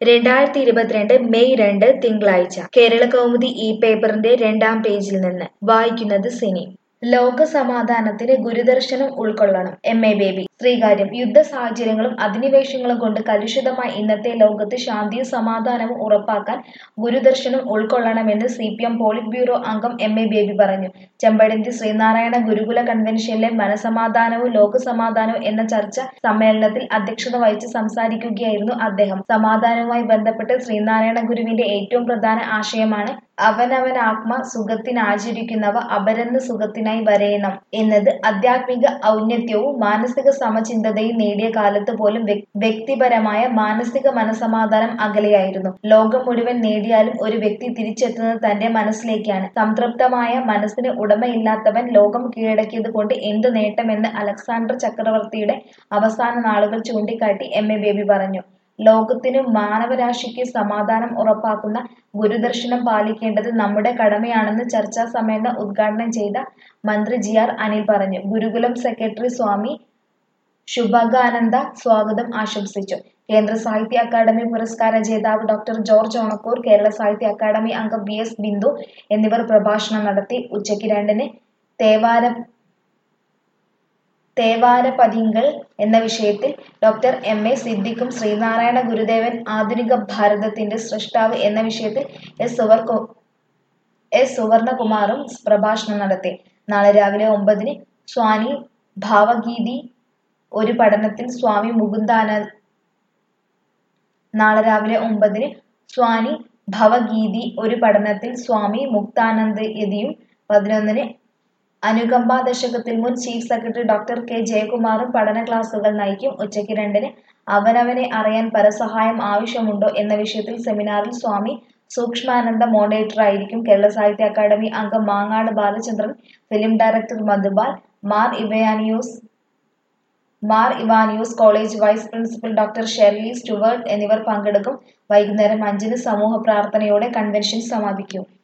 രണ്ടായിരത്തി ഇരുപത്തിരണ്ട് മെയ് രണ്ട് തിങ്കളാഴ്ച കേരള കൗമുദി ഈ പേപ്പറിന്റെ രണ്ടാം പേജിൽ നിന്ന് വായിക്കുന്നത് സിനി ലോക സമാധാനത്തിന് ഗുരുദർശനം ഉൾക്കൊള്ളണം എം എ ബേബി ശ്രീകാര്യം യുദ്ധ സാഹചര്യങ്ങളും അധിനിവേശങ്ങളും കൊണ്ട് കലുഷിതമായ ഇന്നത്തെ ലോകത്ത് ശാന്തിയും സമാധാനവും ഉറപ്പാക്കാൻ ഗുരുദർശനം ഉൾക്കൊള്ളണമെന്ന് C P M polit bureau അംഗം എം എ ബേബി പറഞ്ഞു ചെമ്പഴന്തി ശ്രീനാരായണ ഗുരുകുല കൺവെൻഷനിലെ മനസമാധാനവും ലോകസമാധാനവും എന്ന ചർച്ച സമ്മേളനത്തിൽ അധ്യക്ഷത വഹിച്ച് സംസാരിക്കുകയായിരുന്നു അദ്ദേഹം സമാധാനവുമായി ബന്ധപ്പെട്ട് ശ്രീനാരായണ ഗുരുവിന്റെ ഏറ്റവും പ്രധാന ആശയമാണ് അവനവനാത്മ സുഖത്തിനാചരിക്കുന്നവ അപരന്ന് സുഖത്തിനായി വരയണം എന്നത് ആധ്യാത്മിക ഔന്നത്യവും മാനസിക സമചിന്തതയും നേടിയ കാലത്ത് പോലും വ്യക്- വ്യക്തിപരമായ മാനസിക മനസമാധാനം അകലെയായിരുന്നു ലോകം മുഴുവൻ നേടിയാലും ഒരു വ്യക്തി തിരിച്ചെത്തുന്നത് തന്റെ മനസ്സിലേക്കാണ് സംതൃപ്തമായ മനസ്സിന് ഉടമയില്ലാത്തവൻ ലോകം കീഴടക്കിയത് കൊണ്ട് എന്ത് നേട്ടമെന്ന് അലക്സാണ്ടർ ചക്രവർത്തിയുടെ അവസാന നാളുകൾ ചൂണ്ടിക്കാട്ടി എം എ ബേബി പറഞ്ഞു ലോകത്തിനും മാനവരാശിക്ക് സമാധാനം ഉറപ്പാക്കുന്ന ഗുരുദർശനം പാലിക്കേണ്ടത് നമ്മുടെ കടമയാണെന്ന് ചർച്ചാ സമ്മേളനം ഉദ്ഘാടനം ചെയ്ത മന്ത്രി ജി ആർ അനിൽ പറഞ്ഞു ഗുരുകുലം സെക്രട്ടറി സ്വാമി ശുഭകാനന്ദ സ്വാഗതം ആശംസിച്ചു കേന്ദ്ര സാഹിത്യ അക്കാദമി പുരസ്കാര ജേതാവ് ഡോക്ടർ ജോർജ് ഓണക്കൂർ കേരള സാഹിത്യ അക്കാദമി അംഗം വി എസ് ബിന്ദു എന്നിവർ പ്രഭാഷണം നടത്തി ഉച്ചയ്ക്ക് രണ്ടിന് തേവാര തേവാരപതിങ്കൽ എന്ന വിഷയത്തിൽ ഡോക്ടർ എം എ സിദ്ദിഖും ശ്രീനാരായണ ഗുരുദേവൻ ആധുനിക ഭാരതത്തിന്റെ സൃഷ്ടാവ് എന്ന വിഷയത്തിൽ എസ് സുവർ എസ് സുവർണകുമാറും പ്രഭാഷണം നടത്തി നാളെ രാവിലെ ഒമ്പതിന് സ്വാമി ഭാവഗീതി ഒരു പഠനത്തിൽ സ്വാമി മുകുന്ദാന നാളെ രാവിലെ ഒമ്പതിന് സ്വാമി ഭവഗീതി ഒരു പഠനത്തിൽ സ്വാമി മുക്താനന്ദയതിയും പതിനൊന്നിന് അനുകമ്പ ദശകത്തിൽ മുൻ ചീഫ് സെക്രട്ടറി ഡോക്ടർ കെ ജയകുമാറും പഠന ക്ലാസുകൾ നയിക്കും ഉച്ചയ്ക്ക് രണ്ടിന് അവനവനെ അറിയാൻ പരസഹായം ആവശ്യമുണ്ടോ എന്ന വിഷയത്തിൽ സെമിനാറിൽ സ്വാമി സൂക്ഷ്മാനന്ദ മോഡറേറ്റർ ആയിരിക്കും കേരള സാഹിത്യ അക്കാദമി അംഗം Mangad Balachandran film director Madhupal Mar Ivanios Mar Ivanios college vice principal doctor Shirley Stuart എന്നിവർ പങ്കെടുക്കും വൈകുന്നേരം അഞ്ചിന് സമൂഹ പ്രാർത്ഥനയോടെ കൺവെൻഷൻ സമാപിക്കും